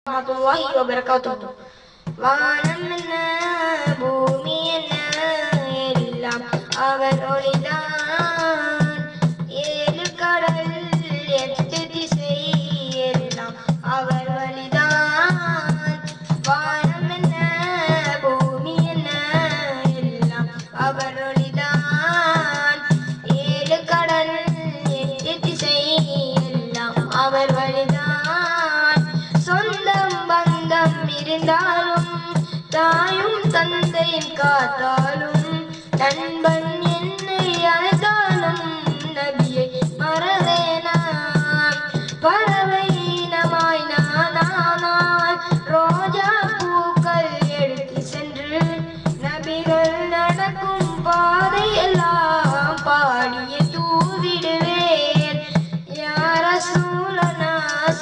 வரமத்துல்லாஹி வபரகாத்துஹு வானம் என்ன பூமி என்ன எல்லாம் அவர் ஒளிதான் ஏழு கடல் எட்டு திசை எல்லாம் அவர் வழிதான் வானம் என்ன பூமி என்ன எல்லாம் அவர் ஒளிதான் ஏழு கடல் எட்டு திசை எல்லாம் அவர் வழிதான் சொந்தம் பந்தம் இருந்தாலும் தாயும் தந்தையும் காத்தாலும் நண்பன் என்னை அழைத்தாலும் நபியை மறவேனா பறவை இனமாய் நானானால் ரோஜா பூக்கள் எடுத்து சென்று நபிகள் நடக்கும் பாதை எல்லாம் பாடிய தூவிடுவேன் யா ரசூலனா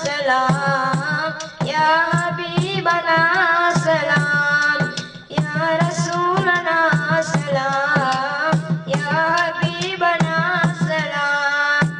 சலாம் யா ஹபீபனா சலாம் யா ரசூலனா சலாம் யா ஹபீபனா சலாம்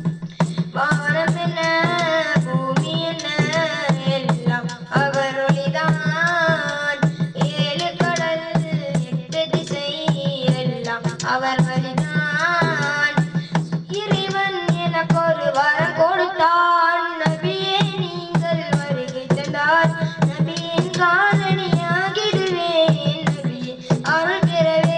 வானம் என்ன பூமி என்ன எல்லாம் அவர் ஒளிதான் ஏழு கடல் எட்டு திசை எல்லாம் அவர் வழிதான் இறைவன் எனக்கு ஒரு வரம் கொடுத்தான் நபியே நீங்கள் வருகை தந்தார் நபியின் காலனியாகிடுவேன் நபியே அருள் பெறவே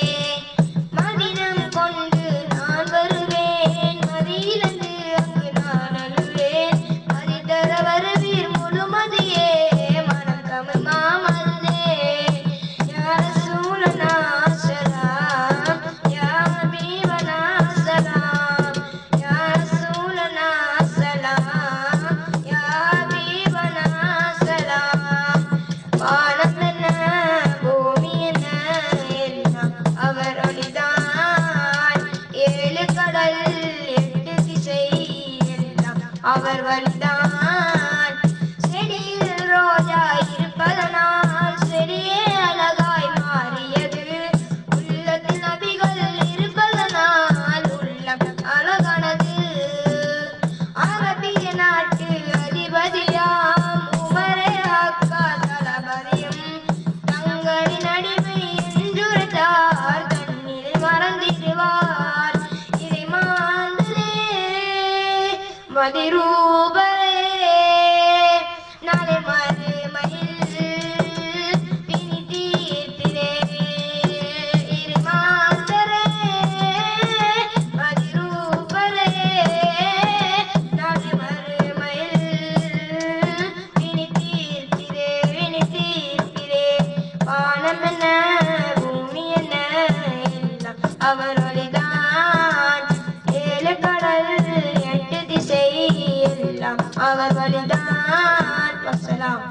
மதினம் கொண்டு நான் வருவேன் மதியிலிருந்து அங்கு நான் அழுவேன் மதி தர வருவீர் முழுமதியே மனம் கமல் மாமல்லே யார சூழனா சலாம் யா ஹபீபனா சலாம் யா ரசூலனா சலாம் யா ஹபீபனா சலாம் வானம் என்ன பூமி என்ன எல்லாம் அவர் ஒளிதான் ஏழு கடல் எட்டு திசை எல்லாம் அவர் வழிதான் செடியில் ரோஜா இருப்பதனால் செடியே அழகாய் மாறியது உள்ளத்தில் நபிகள் இருப்பதனால் உள்ளம் அழகானது அரபிய நாட்டு அதிபதியாம் உமரே அக்கா தளபதியும் தங்களின் அடிமை என்றுரைத்தார் தண்ணீர் மறந்திடுவார் இதை மாந்தரே மதிரூபரே நாளை மறுமையில் பிணி தீர்த்திரே இரு மாந்தரே மதிரூபரே நாளை மறுமையில் பிணி தீர்த்திரே பிணி தீர்த்திரே வானம் என்ன பூமி என்ன எல்லாம் அவர் வழிதான் ஏழு கடல் எட்டு திசை எல்லாம் அவர் வழிதான் வசலாம்